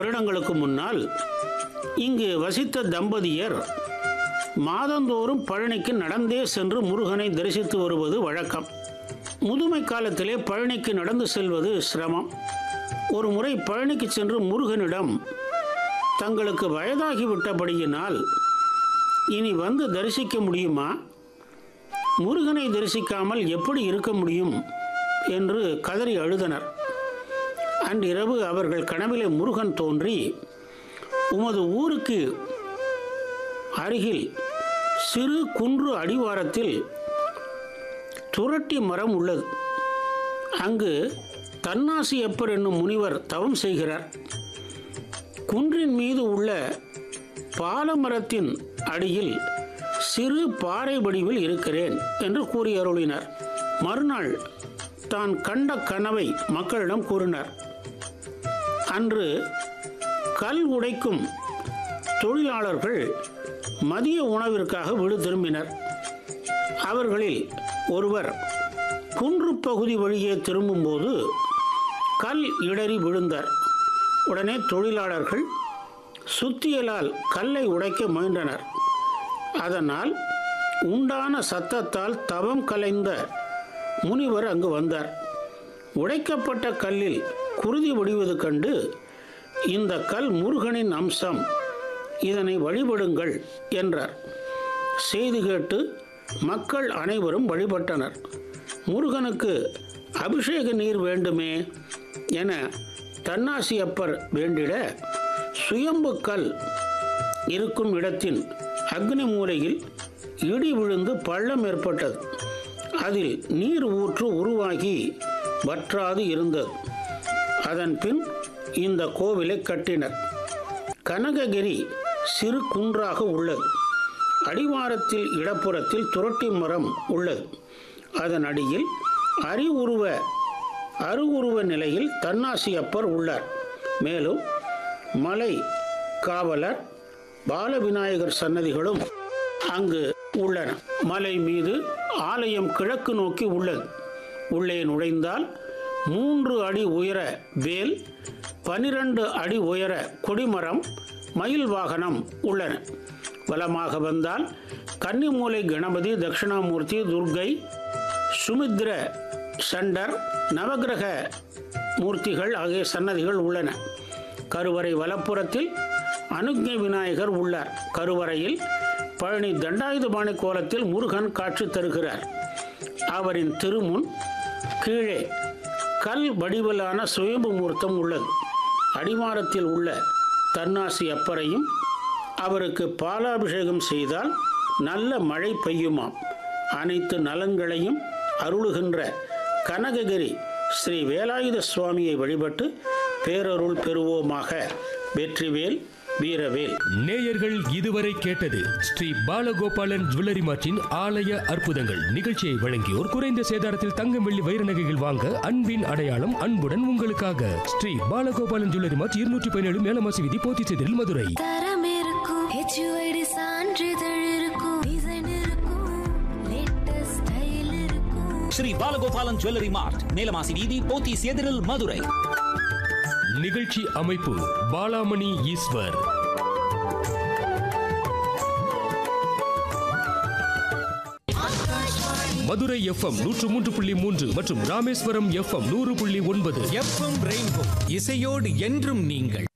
வருடங்களுக்கு முன்னால் இங்கு வசித்த தம்பதியர் மாதந்தோறும் பழனிக்கு நடந்தே சென்று முருகனை தரிசித்து வருவது வழக்கம் முதுமை காலத்திலே பழனிக்கு நடந்து செல்வது சிரமம் ஒரு முறை பழனிக்கு சென்று முருகனிடம் தங்களுக்கு வயதாகிவிட்டபடியினால் இனி வந்து தரிசிக்க முடியுமா முருகனை தரிசிக்காமல் எப்படி இருக்க முடியும் என்று கதறி அழுதனர் அன்றிரவு அவர்கள் கனவிலே முருகன் தோன்றி உமது ஊருக்கு அருகில் சிறு குன்று அடிவாரத்தில் துரட்டி மரம் உள்ளது அங்கு தன்னாசியப்பர் என்னும் முனிவர் தவம் செய்கிறார் குன்றின் மீது உள்ள பாலமரத்தின் அடியில் சிறு பாறை வடிவில் இருக்கிறேன் என்று கூறி அருளினார் மறுநாள் தான் கண்ட கனவை மக்களிடம் கூறினார் அன்று கல் உடைக்கும் தொழிலாளர்கள் மதிய உணவிற்காக வீடு திரும்பினர் அவர்களில் ஒருவர் குன்று பகுதி வழியே திரும்பும்போது கல் இடறி விழுந்தார் உடனே தொழிலாளர்கள் சுத்தியலால் கல்லை உடைக்க முயன்றனர் அதனால் உண்டான சத்தத்தால் தவம் கலைந்த முனிவர் அங்கு வந்தார் உடைக்கப்பட்ட கல்லில் குருதி வடிவது கண்டு இந்த கல் முருகனின் அம்சம் இதனை வழிபடுங்கள் என்றார் செய்தி கேட்டு மக்கள் அனைவரும் வழிபட்டனர் முருகனுக்கு அபிஷேக நீர் வேண்டுமே என தன்னாசியப்பர் வேண்டிட சுயம்பு கல் இருக்கும் இடத்தின் அக்னி மூலையில் இடி விழுந்து பள்ளம் ஏற்பட்டது அதில் நீர் ஊற்று உருவாகி வற்றாது இருந்தது அதன் பின் இந்த கோவிலை கட்டினர் கனககிரி சிறு குன்றாக உள்ளது அடிவாரத்தில் இடப்புறத்தில் துரட்டி மரம் உள்ளது அதன் அடியில் அறிவுருவ அருவுருவ நிலையில் தன்னாசியப்பர் உள்ளார் மேலும் மலை காவலர் பாலவிநாயகர் சன்னதிகளும் அங்கு உள்ளன மலை மீது ஆலயம் கிழக்கு நோக்கி உள்ளது உள்ளே நுழைந்தால் மூன்று அடி உயர வேல் பனிரெண்டு அடி உயர கொடிமரம் மயில் வாகனம் உள்ளன வலமாக வந்தால் கன்னிமூலை கணபதி தட்சிணாமூர்த்தி துர்க்கை சுமித்ர சண்டர் நவகிரக மூர்த்திகள் ஆகிய சன்னதிகள் உள்ளன கருவறை வலப்புறத்தில் அனுக்ஞை விநாயகர் உள்ளார் கருவறையில் பழனி தண்டாயுதபாணி கோலத்தில் முருகன் காட்சி தருகிறார் அவரின் திருமுன் கீழே கல் வடிவிலான சுயம்பு மூர்த்தம் உள்ளது அடிவாரத்தில் உள்ள தன்னாசி அப்பரையும் அவருக்கு பாலாபிஷேகம் செய்தால் நல்ல மழை பெய்யுமாம் அனைத்து நலன்களையும் அருளுகின்ற கனககிரி ஸ்ரீ வேலாயுத சுவாமியை வழிபட்டு பேரருள் பெறுவோமாக வெற்றிவேல் வீரவேல் நேயர்கள் இதுவரை கேட்டது ஸ்ரீ பாலகோபாலன் ஜுவல்லரி மார்ட்டின் ஆலய அற்புதங்கள் நிகழ்ச்சியை வழங்கியோர் குறைந்த சேதாரத்தில் தங்கம் வெள்ளி வைர நகைகள் வாங்க அன்பின் அடையாளம் அன்புடன் உங்களுக்காக ஸ்ரீ பாலகோபாலன் ஜுவல்லரி மார்ட் இருநூற்றி பதினேழு மேலமாசி விதி போத்திச்சேரில் மதுரை தரம் இருக்கும் ஹெச்யூஐடி சான்றிதழ் இருக்கும் டிசைன் இருக்கும் லேட்டஸ்ட் ஸ்டைல் இருக்கும் ஸ்ரீ பாலகோபாலன் ஜுவல்லரி மார்ட் மேலமாசி வீதி போத்தீஸ் எதிரில் மதுரை நிகழ்ச்சி அமைப்பு பாலாமணி ஈஸ்வர் மதுரை எஃப்எம் நூற்று மூன்று புள்ளி மூன்று மற்றும் ராமேஸ்வரம் எஃப்எம் நூறு புள்ளி ஒன்பது எஃப்எம் ரெயின்போ இசையோடு என்றும் நீங்கள்